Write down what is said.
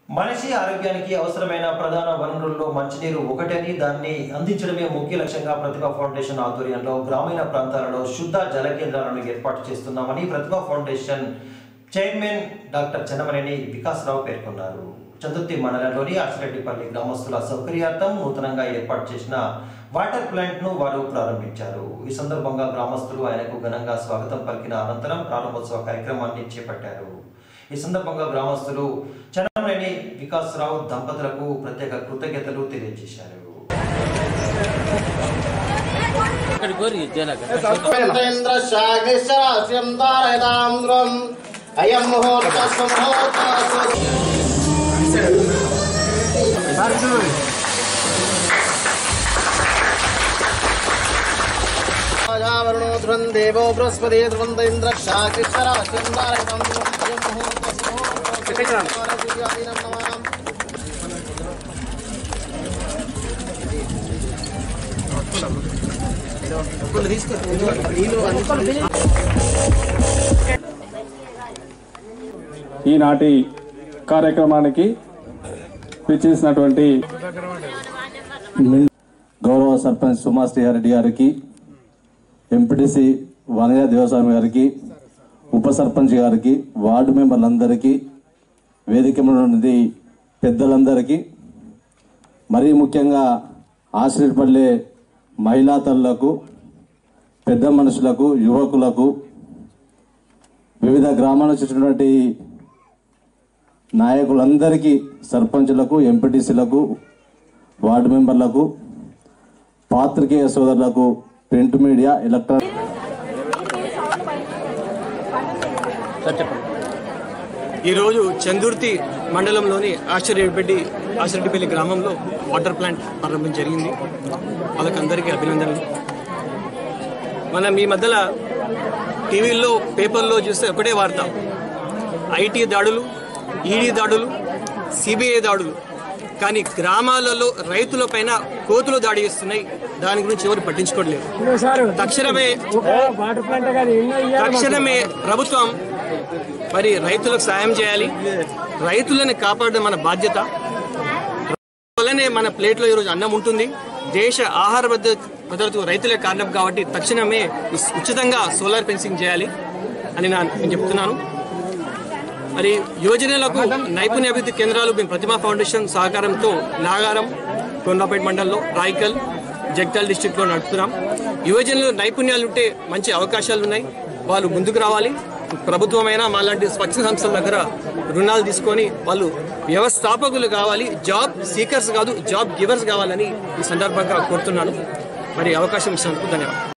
మనిషి ఆరోగ్యానికి అవసరమైన ప్రధాన వనరుల్లో మంచినీరు ఒకటని దాన్ని అందించడమే ముఖ్య లక్ష్యంగా ప్రతిభా ఫౌండేషన్ ఆధ్వర్యంలో గ్రామీణ ప్రాంతాలలో శుద్ధ జల కేంద్రాలను ఏర్పాటు చేస్తున్నామని Pratibha foundation chairman doctor Chennamaneni Vikasarao పేర్కొన్నారు చతుర్థి మండలంలోని అర్చిరెడ్డిపల్లి గ్రామస్తుల సౌకర్యార్థం నూతనంగా ఏర్పాటు చేసిన వాటర్ ప్లాంట్ ను వారు ప్రారంభించారు ఈ సందర్భంగా గ్రామస్తులు ఆయనకు ఘనంగా స్వాగతం పలికిన అనంతరం ప్రారంభోత్సవ కార్యక్రమాన్ని చేపట్టారు ఈ సందర్భంగా గ్రామస్తులు చన్నమనేని వికాసరావు దంపతులకు ప్రత్యేక కృతజ్ఞతలు తెలియజేశారు ఇక్కడ గోరి జనక సర్వేంద్రశాగ్నిశ్చరాస్యం తారయతాం అయం ముహూర్త సుముహూర్త వరుణో ధ్రువం దేవో బృహస్పతి ధ్రువంత ఇంద్ర శాగ్నిశ్చరాస్యం తారయతాం అయం ముహూర్త సుముహూర్త ఈనాటి కార్యక్రమానికి విచ్చేసినటువంటి మిల్ గౌరవ సర్పంచ్ సుమాశ్రీ రెడ్డి గారికి ఎంపీటీసీ వనజ దేవస్వామి గారికి ఉప సర్పంచ్ గారికి వార్డు మెంబర్లందరికీ వేదిక మీద ఉన్నది పెద్దలందరికీ మరీ ముఖ్యంగా ఆశ్రయపల్లె మహిళా తల్లులకు పెద్ద మనుషులకు యువకులకు వివిధ గ్రామాల నుంచి వచ్చినటువంటి నాయకులందరికీ సర్పంచులకు ఎంపీటీసీలకు వార్డు మెంబర్లకు పాత్రికేయ సోదరులకు ప్రింట్ మీడియా ఎలక్ట్రానిక్ ఈరోజు చందుర్తి మండలంలోని ఆశ్చర్యపెట్టి ఆశ్చర్యపల్లి గ్రామంలో వాటర్ ప్లాంట్ ప్రారంభం జరిగింది వాళ్ళకందరికీ అభినందనలు మనం ఈ మధ్యలో టీవీల్లో పేపర్లో చూస్తే ఒకటే వార్త ఐటీ దాడులు ఈడీ దాడులు సిబిఐ దాడులు కానీ గ్రామాలలో రైతులపైన కోతులు దాడి చేస్తున్నాయి దాని గురించి ఎవరు పట్టించుకోవట్లేదు తక్షణమే తక్షణమే ప్రభుత్వం మరి రైతులకు సాయం చేయాలి రైతులను కాపాడడం మన బాధ్యత వల్లనే మన ప్లేట్లో ఈరోజు అన్నం ఉంటుంది దేశ ఆహార భద్రత భద్రతకు రైతులే కారణం కాబట్టి తక్షణమే ఉచితంగా సోలార్ ఫెన్సింగ్ చేయాలి అని నా- నేను చెప్తున్నాను మరి యువజనులకు నైపుణ్య అభివృద్ధి కేంద్రాలు మేము ప్రతిమా ఫౌండేషన్ సహకారంతో నాగారం కొండపేట మండలంలో రాయికల్ జగ్తాల్ డిస్టిక్లో నడుపుతున్నాం యువజనులు నైపుణ్యాలు ఉంటే మంచి అవకాశాలు ఉన్నాయి వాళ్ళు ముందుకు రావాలి ప్రభుత్వమైనా మాలాంటి స్వచ్ఛ సంస్థల దగ్గర రుణాలు తీసుకొని వాళ్ళు వ్యవస్థాపకులు కావాలి జాబ్ సీకర్స్ కాదు జాబ్ గివర్స్ కావాలని ఈ సందర్భంగా కోరుతున్నాను మరి అవకాశం ఇచ్చినందుకు ధన్యవాదాలు